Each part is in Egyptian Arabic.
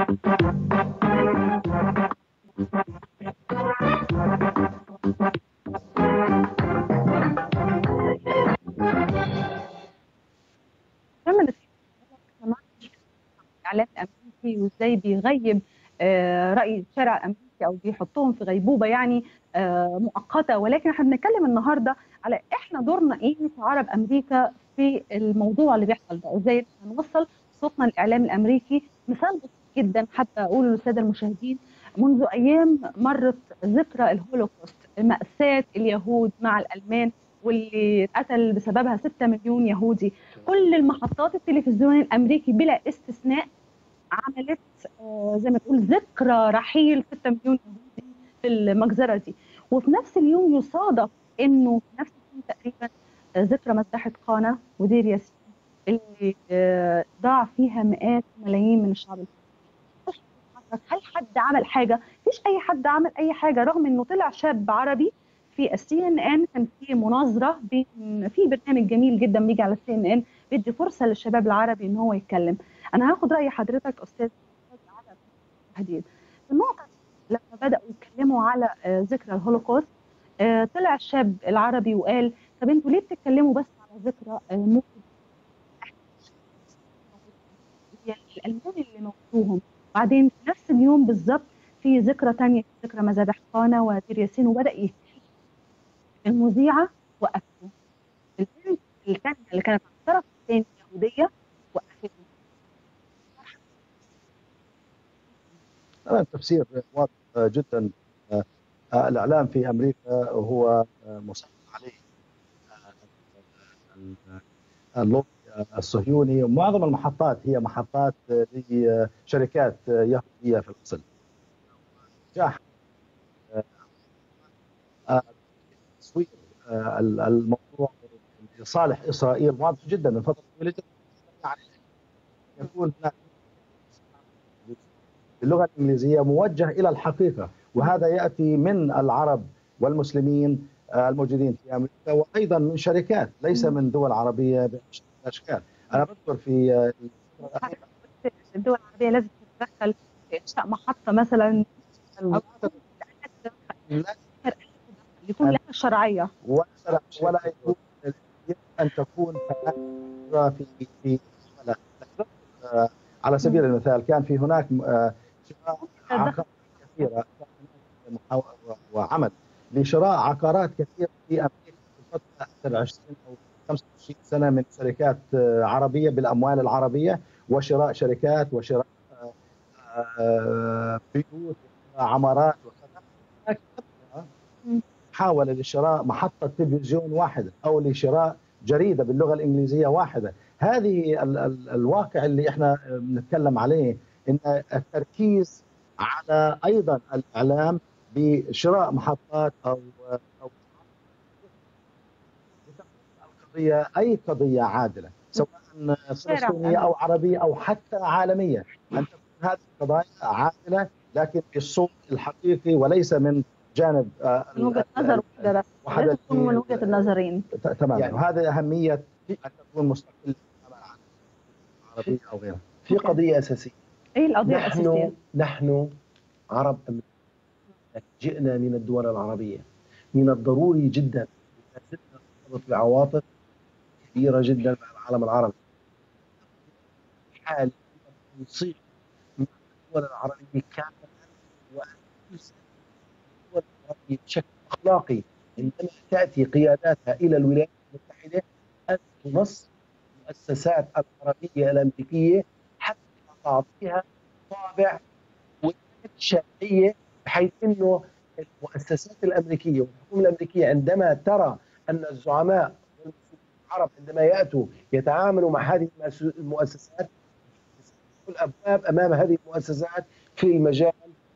كمل الاعلام الامريكي وازاي بيغيب آه، راي الشارع الامريكي او بيحطهم في غيبوبه يعني آه، مؤقته ولكن احنا بنتكلم النهارده على احنا دورنا ايه كعرب امريكا في الموضوع اللي بيحصل ده ازاي هنوصل صوتنا للاعلام الامريكي مثال بسيط جدا حتى اقوله للساده المشاهدين منذ ايام مرت ذكرى الهولوكوست ماساه اليهود مع الالمان واللي اتقتل بسببها 6 مليون يهودي كل المحطات التلفزيون الامريكي بلا استثناء عملت آه، زي ما تقول ذكرى رحيل 6 مليون يهودي في المجزره دي وفي نفس اليوم يصادف انه في نفس اليوم تقريبا آه، ذكرى مذبحه قانا ودير ياسين اللي آه، ضاع فيها مئات ملايين من الشعب هل حد عمل حاجه؟ مفيش اي حد عمل اي حاجه رغم انه طلع شاب عربي في السي ان ان كان في مناظره بين في برنامج جميل جدا بيجي على السي ان ان بيدي فرصه للشباب العربي ان هو يتكلم انا هاخد راي حضرتك استاذ على التهديد النقطه لما بداوا يتكلموا على آه، ذكرى الهولوكوست آه، طلع الشاب العربي وقال طب انتوا ليه بتتكلموا بس على ذكرى آه، موت الالمان اللي موتوهم بعدين في نفس اليوم بالظبط في ذكرى تانية ذكرى مذابح قانا ودير ياسين وبدا يهتم المذيعه وقفته البنت الثانيه اللي كانت على الطرف الثاني يهوديه وقفته طبعا التفسير واضح جدا آه، الاعلام في امريكا هو آه، مسيطر عليه آه، اللوبي الصهيوني معظم المحطات هي محطات لشركات يهوديه في الاصل نجاح تصوير الموضوع لصالح اسرائيل واضح جدا من فتره طويله جدا يكون هناك باللغه الانجليزيه موجه الى الحقيقه وهذا ياتي من العرب والمسلمين الموجودين في امريكا وايضا من شركات ليس من دول عربيه باشكال انا بذكر في الدول العربيه لازم تتدخل في انشاء محطه مثلا يكون لها شرعيه ولا ولا يكون ان تكون في في على سبيل المثال كان في هناك عقارات كثيره وعمل لشراء عقارات كثيره في امريكا في فتره 20 او 25 سنه من شركات عربيه بالاموال العربيه وشراء شركات وشراء بيوت عمارات وكذا حاول لشراء محطه تلفزيون واحده او لشراء جريده باللغه الانجليزيه واحده هذه ال ال الواقع اللي احنا بنتكلم عليه ان التركيز على ايضا الاعلام بشراء محطات او او القضيه اي قضيه عادله سواء فلسطينيه او عربيه او حتى عالميه ان تكون هذه القضايا عادله لكن بالصوت الحقيقي وليس من جانب من وجهه نظر واحده تكون من وجهه النظرين تماما يعني وهذا اهميه ان تكون مستقله عن عربيه او غيرها في قضيه اساسيه ايه القضيه نحن الاساسيه؟ نحن عرب أمريكا جئنا من الدول العربيه من الضروري جدا ان زلنا نرتبط بعواطف كبيره جدا مع العالم العربي حال نصيغ مع الدول العربيه كامله وان الدول العربيه بشكل اخلاقي عندما تاتي قياداتها الى الولايات المتحده ان تنص المؤسسات العربيه الامريكيه حتى تعطيها طابع شرعيه بحيث انه المؤسسات الامريكيه والحكومه الامريكيه عندما ترى ان الزعماء العرب عندما ياتوا يتعاملوا مع هذه المؤسسات الابواب امام هذه المؤسسات في المجال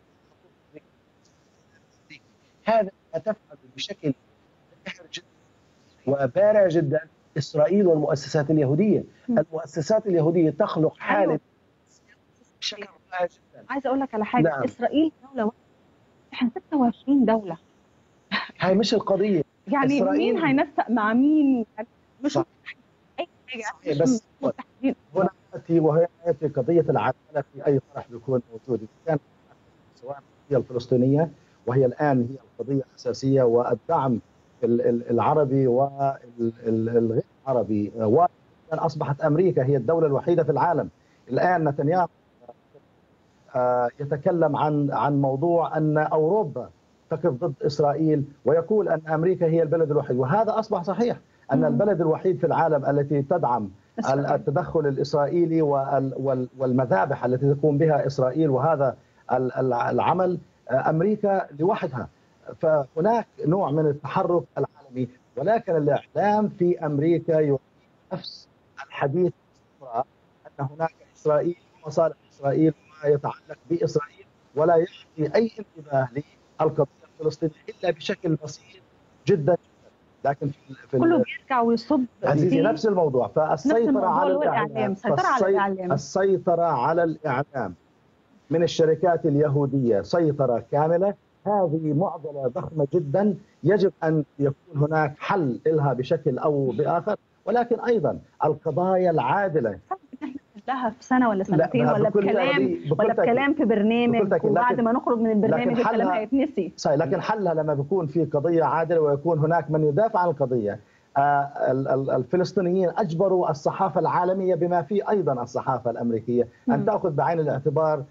هذا ما تفعل بشكل جدا وبارع جدا اسرائيل والمؤسسات اليهوديه، المؤسسات اليهوديه تخلق حاله بشكل رائع جدا عايزه اقول لك على حاجه نعم. اسرائيل دوله واحده احنا 26 دوله هاي مش القضيه يعني إسرائيل- مين هينسق مع مين يعني مش صح. اي صحيح بس هنا ياتي وهي ياتي قضيه العداله في اي طرح بيكون موجود اذا كان سواء هي الفلسطينيه وهي الان هي القضيه الاساسيه والدعم العربي والغير عربي اصبحت امريكا هي الدوله الوحيده في العالم الان نتنياهو يتكلم عن عن موضوع ان اوروبا تقف ضد اسرائيل ويقول ان امريكا هي البلد الوحيد وهذا اصبح صحيح ان البلد الوحيد في العالم التي تدعم التدخل الاسرائيلي والمذابح التي تقوم بها اسرائيل وهذا العمل امريكا لوحدها فهناك نوع من التحرك العالمي ولكن الاعلام في امريكا نفس الحديث ان هناك اسرائيل ومصالح اسرائيل وما يتعلق باسرائيل ولا يعطي اي انتباه للقضيه الفلسطينيه الا بشكل بسيط جدا لكن في كله بيرجع ويصب عزيزي نفس الموضوع فالسيطره على الاعلام السيطره على الاعلام السيطره على الاعلام من الشركات اليهوديه سيطره كامله هذه معضله ضخمه جدا يجب ان يكون هناك حل لها بشكل او باخر ولكن ايضا القضايا العادله لها في سنه ولا سنتين ولا بكلام ولا بكلام في برنامج وبعد ما نخرج من البرنامج الكلام هيتنسي صحيح لكن حلها لما بيكون في قضيه عادله ويكون هناك من يدافع عن القضيه الفلسطينيين اجبروا الصحافه العالميه بما في ايضا الصحافه الامريكيه ان تاخذ بعين الاعتبار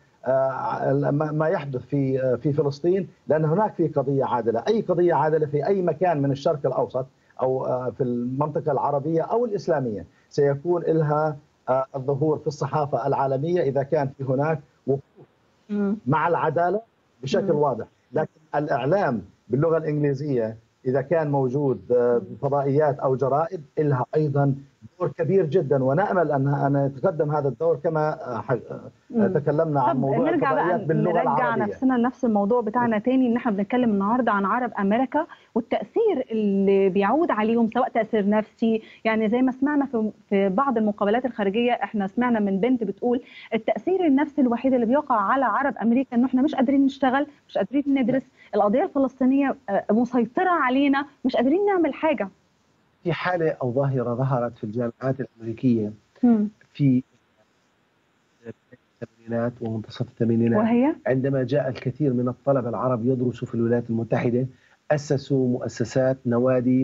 ما يحدث في في فلسطين لان هناك في قضيه عادله، اي قضيه عادله في اي مكان من الشرق الاوسط او في المنطقه العربيه او الاسلاميه سيكون لها الظهور في الصحافه العالميه اذا كان في هناك وقوف مع العداله بشكل واضح، لكن الاعلام باللغه الانجليزيه اذا كان موجود فضائيات او جرائد لها ايضا دور كبير جدا ونامل ان ان يتقدم هذا الدور كما تكلمنا عن موضوع نرجع الفضائيات باللغه نرجع العربيه نفسنا لنفس الموضوع بتاعنا تاني ان احنا بنتكلم النهارده عن عرب امريكا والتاثير اللي بيعود عليهم سواء تاثير نفسي يعني زي ما سمعنا في في بعض المقابلات الخارجيه احنا سمعنا من بنت بتقول التاثير النفسي الوحيد اللي بيقع على عرب امريكا انه احنا مش قادرين نشتغل مش قادرين ندرس القضيه الفلسطينيه مسيطره علينا مش قادرين نعمل حاجه في حاله او ظاهره ظهرت في الجامعات الامريكيه في الثمانينات ومنتصف الثمانينات وهي عندما جاء الكثير من الطلبه العرب يدرسوا في الولايات المتحده اسسوا مؤسسات نوادي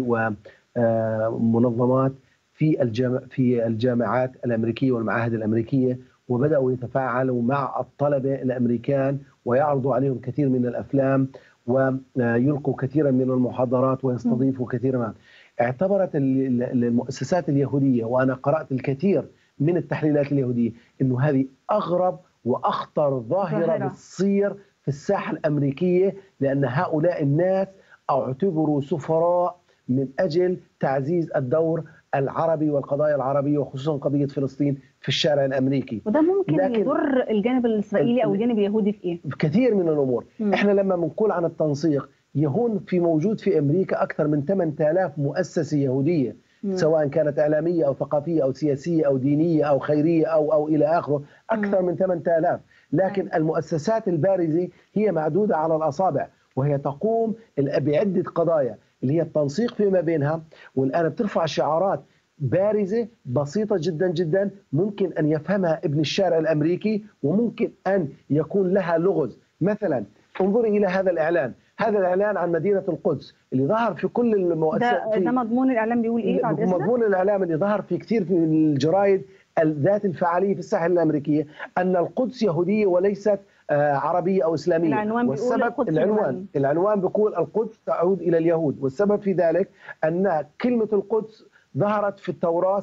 ومنظمات في الجامع في الجامعات الامريكيه والمعاهد الامريكيه وبداوا يتفاعلوا مع الطلبه الامريكان ويعرضوا عليهم كثير من الافلام ويلقوا كثيرا من المحاضرات ويستضيفوا كثيرا من اعتبرت المؤسسات اليهوديه وانا قرات الكثير من التحليلات اليهوديه انه هذه اغرب واخطر ظاهره ظاهرة. بتصير في الساحه الامريكيه لان هؤلاء الناس اعتبروا سفراء من اجل تعزيز الدور العربي والقضايا العربيه وخصوصا قضيه فلسطين في الشارع الامريكي وده ممكن لكن- يضر الجانب الاسرائيلي او الجانب اليهودي في ايه؟ كثير من الامور مم. احنا لما بنقول عن التنسيق يهون في موجود في امريكا اكثر من 8000 مؤسسه يهوديه مم. سواء كانت اعلاميه او ثقافيه او سياسيه او دينيه او خيريه او او الى اخره اكثر من 8000 لكن المؤسسات البارزه هي معدوده على الاصابع وهي تقوم ال- بعده قضايا اللي هي التنسيق فيما بينها والان بترفع شعارات بارزه بسيطه جدا جدا ممكن ان يفهمها ابن الشارع الامريكي وممكن ان يكون لها لغز مثلا انظري الى هذا الاعلان هذا الاعلان عن مدينه القدس اللي ظهر في كل المؤسسات ده ده مضمون الاعلام بيقول ايه بعد اذنك؟ مضمون الاعلام اللي ظهر في كثير في الجرايد ذات الفعاليه في الساحه الامريكيه ان القدس يهوديه وليست آه، عربيه او اسلاميه العنوان بيقول والسبب القدس العنوان اليهودية. العنوان بيقول القدس تعود الى اليهود والسبب في ذلك ان كلمه القدس ظهرت في التوراه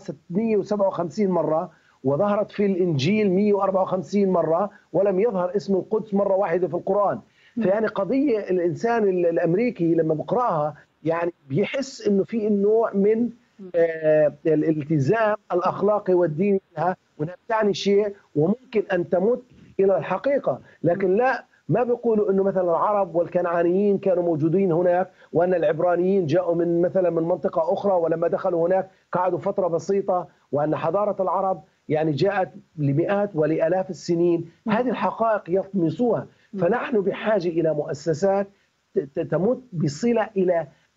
657 مره وظهرت في الانجيل 154 مره ولم يظهر اسم القدس مره واحده في القران فيعني قضيه الانسان ال- الامريكي لما بقراها يعني بيحس انه في نوع من آه، الالتزام الاخلاقي والديني لها وانها بتعني شيء وممكن ان تمت الى الحقيقه لكن لا ما بيقولوا انه مثلا العرب والكنعانيين كانوا موجودين هناك وان العبرانيين جاءوا من مثلا من منطقه اخرى ولما دخلوا هناك قعدوا فتره بسيطه وان حضاره العرب يعني جاءت لمئات ولالاف السنين هذه الحقائق يطمسوها فنحن بحاجه الى مؤسسات ت- ت- تمت بصله الى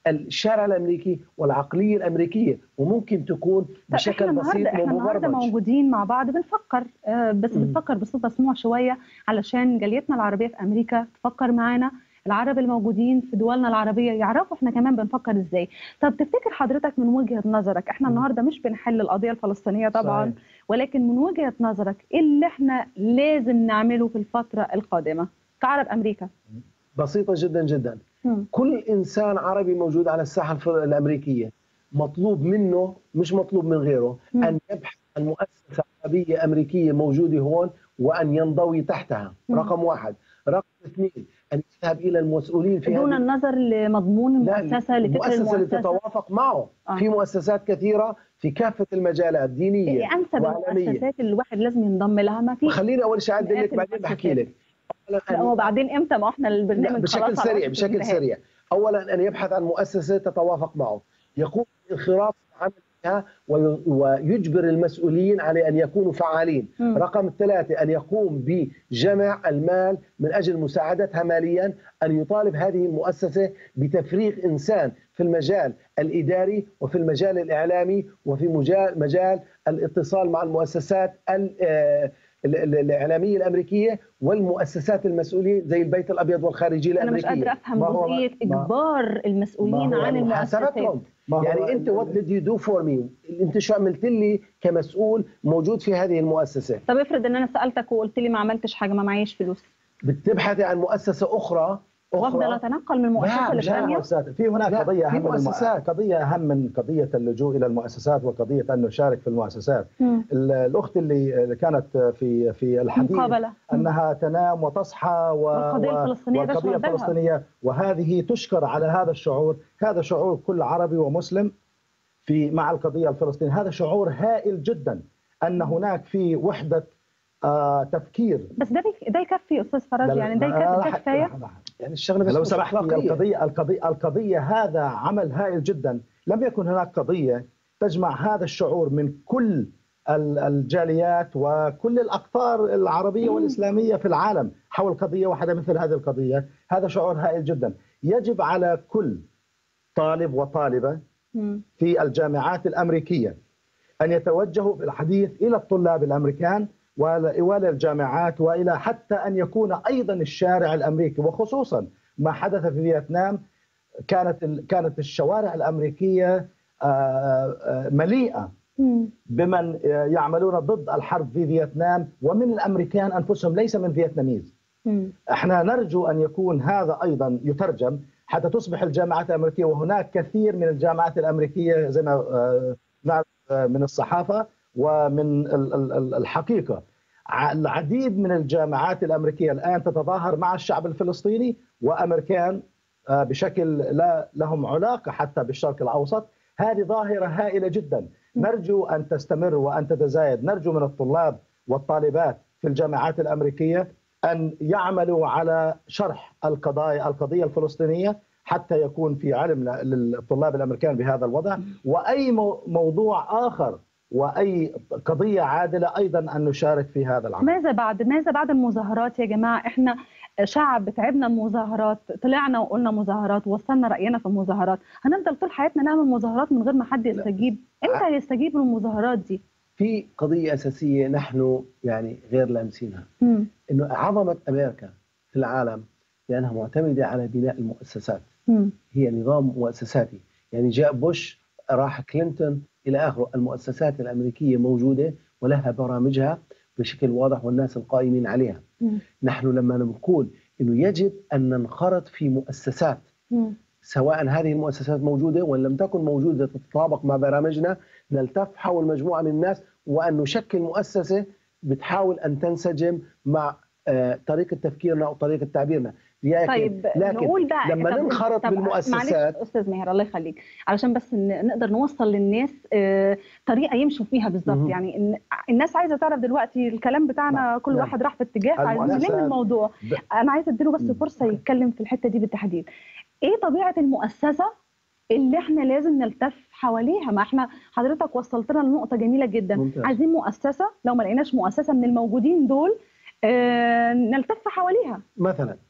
الشارع الامريكي والعقليه الامريكيه وممكن تكون بشكل احنا بسيط النهارده احنا النهارده ومبرمج موجودين مع بعض بنفكر آه، بس مم. بنفكر بصوت مسموع شويه علشان جاليتنا العربيه في امريكا تفكر معانا العرب الموجودين في دولنا العربيه يعرفوا احنا كمان بنفكر ازاي طب تفتكر حضرتك من وجهه نظرك احنا مم. النهارده مش بنحل القضيه الفلسطينيه طبعا صحيح. ولكن من وجهه نظرك ايه اللي احنا لازم نعمله في الفتره القادمه كعرب امريكا بسيطه جدا جدا مم. كل انسان عربي موجود على الساحه الف- الامريكيه مطلوب منه مش مطلوب من غيره مم. ان يبحث عن مؤسسه عربيه امريكيه موجوده هون وان ينضوي تحتها مم. رقم واحد رقم اثنين ان يذهب الى المسؤولين في دون هذه النظر لمضمون لا، المؤسسه لفكر المؤسسه اللي المؤسسه تتوافق معه آه. في مؤسسات كثيره في كافه المجالات دينيه ايه انسب وعالميه المؤسسات اللي الواحد لازم ينضم لها ما في خليني اول شيء اعدل مئات لك بعدين بحكي المؤسسات. لك أولاً لا أن- وبعدين امتى ما احنا لا البرنامج بشكل خلاص على سريع وشك بشكل الانتهاء. سريع اولا ان يبحث عن مؤسسه تتوافق معه يقوم بانخراط العمل بها وي- ويجبر المسؤولين على ان يكونوا فعالين مم. رقم ثلاثة أن يقوم بجمع المال من أجل مساعدتها ماليا أن يطالب هذه المؤسسة بتفريغ إنسان في المجال الإداري وفي المجال الإعلامي وفي مجال, مجال الاتصال مع المؤسسات ال- آه، ال- ال- الإعلامية الأمريكية والمؤسسات المسؤولين زي البيت الأبيض والخارجية انا مش الأمريكية قادره افهم ما هو- جزئيه ما- اجبار المسؤولين ما هو عن المؤسسات محاسبتهم ما هو يعني انت ال- وات did you do for me انت شو عملت لي كمسؤول موجود في هذه المؤسسه طب افرض ان انا سالتك وقلت لي ما عملتش حاجه ما معيش فلوس بتبحثي عن مؤسسه اخرى وافضل اخرى اتنقل من مؤسسه لا، مش للثانيه المؤسسات في هناك لا، قضيه في اهم من الم- مؤسسات. قضيه اهم من قضيه اللجوء الى المؤسسات وقضيه ان نشارك في المؤسسات مم. ال- الاخت اللي اللي كانت في في الحديث مقابله مم. انها تنام وتصحى و... والقضية و- الفلسطينية والقضيه تشعر بها. الفلسطينيه وهذه تشكر على هذا الشعور هذا شعور كل عربي ومسلم في مع القضيه الفلسطينيه هذا شعور هائل جدا ان هناك في وحده آه تفكير بس ده بيك- ده يكفي استاذ فرج يعني ده لا، يكفي لا، ده كفايه لا، لا. يعني الشغله بس لو مش سمحت أخلاقية. القضية القضية القضية هذا عمل هائل جدا لم يكن هناك قضية تجمع هذا الشعور من كل ال- الجاليات وكل الأقطار العربية والإسلامية في العالم حول قضية واحدة مثل هذه القضية هذا شعور هائل جدا يجب على كل طالب وطالبة مم. في الجامعات الأمريكية أن يتوجهوا في الحديث إلى الطلاب الأمريكان وإلى وإلى الجامعات وإلى حتى أن يكون أيضا الشارع الأمريكي وخصوصا ما حدث في فيتنام كانت ال- كانت الشوارع الأمريكية آه، آه، مليئة مم. بمن آه، يعملون ضد الحرب في فيتنام ومن الأمريكان أنفسهم ليس من فيتناميز مم. احنا نرجو ان يكون هذا ايضا يترجم حتى تصبح الجامعات الامريكيه وهناك كثير من الجامعات الامريكيه زي ما آه، نعرف آه، من الصحافه ومن ال- ال- ال- الحقيقه ع- العديد من الجامعات الامريكيه الان تتظاهر مع الشعب الفلسطيني وامريكان آه، بشكل لا لهم علاقه حتى بالشرق الاوسط هذه ظاهره هائله جدا نرجو ان تستمر وان تتزايد نرجو من الطلاب والطالبات في الجامعات الامريكيه ان يعملوا على شرح القضايا القضيه الفلسطينيه حتى يكون في علم ل- للطلاب الامريكان بهذا الوضع واي مو- موضوع اخر واي قضيه عادله ايضا ان نشارك في هذا العمل ماذا بعد ماذا بعد المظاهرات يا جماعه احنا شعب تعبنا مظاهرات طلعنا وقلنا مظاهرات ووصلنا راينا في المظاهرات هنفضل طول حياتنا نعمل مظاهرات من غير ما حد يستجيب امتى هيستجيب للمظاهرات دي في قضيه اساسيه نحن يعني غير لامسينها مم. انه عظمه امريكا في العالم لانها معتمده على بناء المؤسسات مم. هي نظام مؤسساتي يعني جاء بوش راح كلينتون الى اخره المؤسسات الامريكيه موجوده ولها برامجها بشكل واضح والناس القائمين عليها مم. نحن لما نقول انه يجب ان ننخرط في مؤسسات مم. سواء هذه المؤسسات موجوده وان لم تكن موجوده تتطابق مع برامجنا نلتف حول مجموعه من الناس وان نشكل مؤسسه بتحاول ان تنسجم مع آه، طريقه تفكيرنا او طريقه تعبيرنا لكن طيب لكن نقول بقى لما طب- ننخرط طب بالمؤسسات معلش استاذ ماهر الله يخليك علشان بس ن- نقدر نوصل للناس آه، طريقه يمشوا فيها بالظبط مهم. يعني إن الناس عايزه تعرف دلوقتي الكلام بتاعنا نعم. كل نعم. واحد راح في اتجاه فعايزين المؤسسات- نلم الموضوع ب- انا عايزه اديله بس مم. فرصه أوكي. يتكلم في الحته دي بالتحديد ايه طبيعه المؤسسه اللي احنا لازم نلتف حواليها ما احنا حضرتك وصلت لنا لنقطه جميله جدا ممتاز. عايزين مؤسسه لو ما لقيناش مؤسسه من الموجودين دول آه، نلتف حواليها مثلا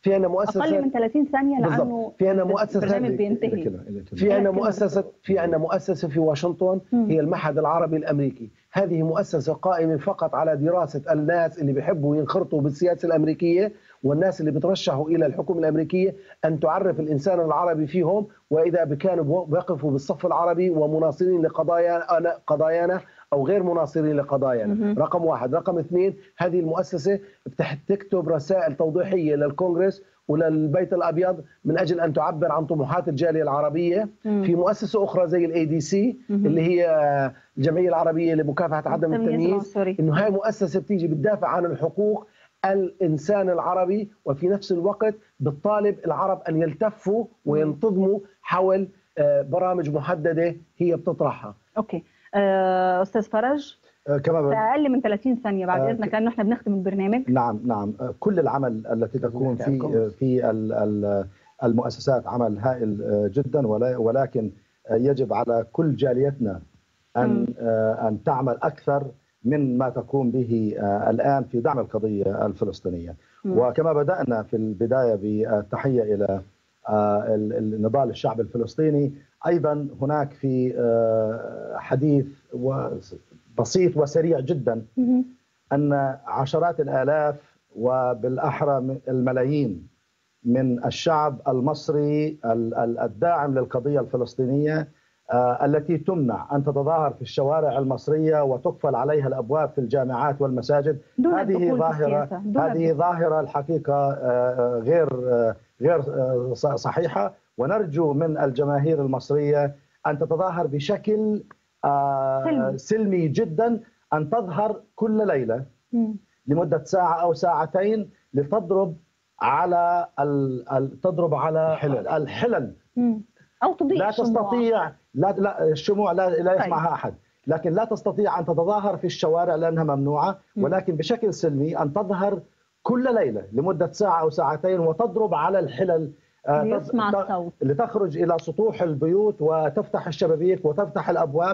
في عندنا مؤسسه اقل من 30 ثانيه لانه بالضبط في عندنا مؤسسه البرنامج بينتهي في عندنا مؤسسه في عندنا مؤسسه في واشنطن هي المعهد العربي الامريكي هذه مؤسسه قائمه فقط على دراسه الناس اللي بيحبوا ينخرطوا بالسياسه الامريكيه والناس اللي بترشحوا الى الحكومه الامريكيه ان تعرف الانسان العربي فيهم واذا كانوا بيقفوا بالصف العربي ومناصرين لقضايا قضايانا او غير مناصرين لقضايانا رقم واحد رقم اثنين هذه المؤسسه تكتب رسائل توضيحيه للكونغرس وللبيت الابيض من اجل ان تعبر عن طموحات الجاليه العربيه مم. في مؤسسه اخرى زي الاي دي سي اللي هي الجمعيه العربيه لمكافحه عدم التمييز انه هاي مؤسسه بتيجي بتدافع عن الحقوق الانسان العربي وفي نفس الوقت بتطالب العرب ان يلتفوا وينتظموا حول برامج محدده هي بتطرحها. اوكي استاذ فرج كما في اقل من 30 ثانيه بعد اذنك لانه احنا بنختم البرنامج نعم نعم كل العمل التي تكون في في المؤسسات عمل هائل جدا ولكن يجب على كل جاليتنا ان ان تعمل اكثر من ما تقوم به الان في دعم القضيه الفلسطينيه وكما بدانا في البدايه بالتحيه الى النضال الشعب الفلسطيني ايضا هناك في حديث بسيط وسريع جدا ان عشرات الالاف وبالاحرى الملايين من الشعب المصري الداعم للقضيه الفلسطينيه التي تمنع ان تتظاهر في الشوارع المصريه وتقفل عليها الابواب في الجامعات والمساجد هذه ظاهره هذه ظاهره الحقيقه غير غير صحيحه ونرجو من الجماهير المصريه ان تتظاهر بشكل سلمي. سلمي جدا ان تظهر كل ليله م. لمده ساعه او ساعتين لتضرب على ال... تضرب على الحلل, الحلل. م. او تضيء لا تستطيع لا لا الشموع لا, لا يسمعها طيب. احد لكن لا تستطيع ان تتظاهر في الشوارع لانها ممنوعه ولكن بشكل سلمي ان تظهر كل ليله لمده ساعه او ساعتين وتضرب على الحلل ليسمع الصوت لتخرج الى سطوح البيوت وتفتح الشبابيك وتفتح الابواب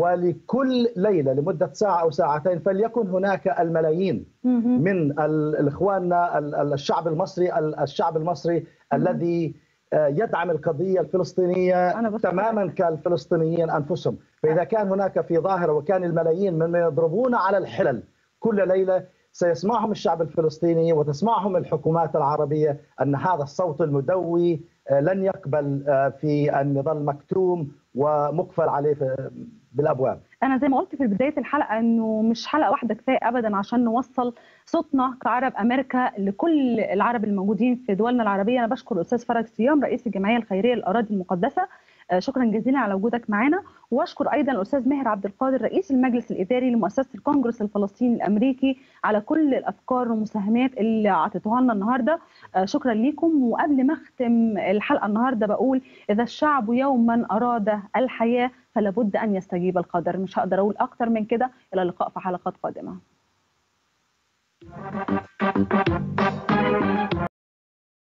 ولكل ليله لمده ساعه او ساعتين فليكن هناك الملايين من الاخواننا الشعب المصري الشعب المصري الذي يدعم القضيه الفلسطينيه تماما كالفلسطينيين انفسهم، فاذا كان هناك في ظاهره وكان الملايين من يضربون على الحلل كل ليله سيسمعهم الشعب الفلسطيني وتسمعهم الحكومات العربيه ان هذا الصوت المدوي لن يقبل في ان يظل مكتوم ومقفل عليه بالابواب. انا زي ما قلت في بدايه الحلقه انه مش حلقه واحده كفايه ابدا عشان نوصل صوتنا كعرب امريكا لكل العرب الموجودين في دولنا العربيه، انا بشكر الاستاذ فرج صيام رئيس الجمعيه الخيريه للاراضي المقدسه شكرا جزيلا على وجودك معنا واشكر ايضا الاستاذ ماهر عبد القادر رئيس المجلس الاداري لمؤسسه الكونجرس الفلسطيني الامريكي على كل الافكار والمساهمات اللي اعطيتوها لنا النهارده شكرا لكم وقبل ما اختم الحلقه النهارده بقول اذا الشعب يوما اراد الحياه فلا بد ان يستجيب القدر مش هقدر اقول اكتر من كده الى اللقاء في حلقات قادمه